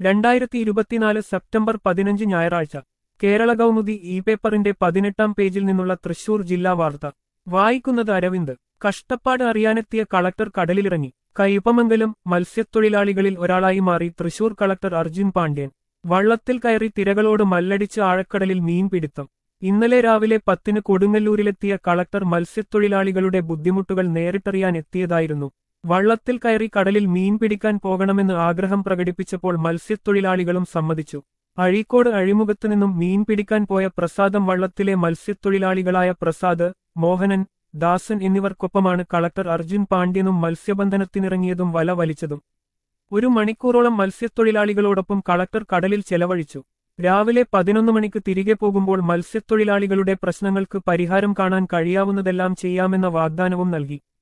രണ്ടായിരത്തി ഇരുപത്തിനാല് സെപ്റ്റംബർ പതിനഞ്ച് ഞായറാഴ്ച കേരള കൗമുദി ഇ പേപ്പറിന്റെ പതിനെട്ടാം പേജിൽ നിന്നുള്ള തൃശൂർ ജില്ലാ വാർത്ത വായിക്കുന്നത് അരവിന്ദ് കഷ്ടപ്പാട് അറിയാനെത്തിയ കളക്ടർ കടലിലിറങ്ങി കയ്പമംഗലം മത്സ്യത്തൊഴിലാളികളിൽ ഒരാളായി മാറി തൃശൂർ കളക്ടർ അർജുൻ പാണ്ഡ്യൻ വള്ളത്തിൽ കയറി തിരകളോട് മല്ലടിച്ച് ആഴക്കടലിൽ മീൻപിടുത്തം ഇന്നലെ രാവിലെ പത്തിന് കൊടുങ്ങല്ലൂരിലെത്തിയ കളക്ടർ മത്സ്യത്തൊഴിലാളികളുടെ ബുദ്ധിമുട്ടുകൾ നേരിട്ടറിയാൻ എത്തിയതായിരുന്നു വള്ളത്തിൽ കയറി കടലിൽ മീൻ പിടിക്കാൻ പോകണമെന്ന് ആഗ്രഹം പ്രകടിപ്പിച്ചപ്പോൾ മത്സ്യത്തൊഴിലാളികളും സമ്മതിച്ചു അഴീക്കോട് അഴിമുഖത്തു നിന്നും മീൻ പിടിക്കാൻ പോയ പ്രസാദം വള്ളത്തിലെ മത്സ്യത്തൊഴിലാളികളായ പ്രസാദ് മോഹനൻ ദാസൻ എന്നിവർക്കൊപ്പമാണ് കളക്ടർ അർജുൻ പാണ്ഡ്യനും മത്സ്യബന്ധനത്തിനിറങ്ങിയതും വല വലിച്ചതും ഒരു മണിക്കൂറോളം മത്സ്യത്തൊഴിലാളികളോടൊപ്പം കളക്ടർ കടലിൽ ചെലവഴിച്ചു രാവിലെ പതിനൊന്ന് മണിക്ക് തിരികെ പോകുമ്പോൾ മത്സ്യത്തൊഴിലാളികളുടെ പ്രശ്നങ്ങൾക്ക് പരിഹാരം കാണാൻ കഴിയാവുന്നതെല്ലാം ചെയ്യാമെന്ന വാഗ്ദാനവും നൽകി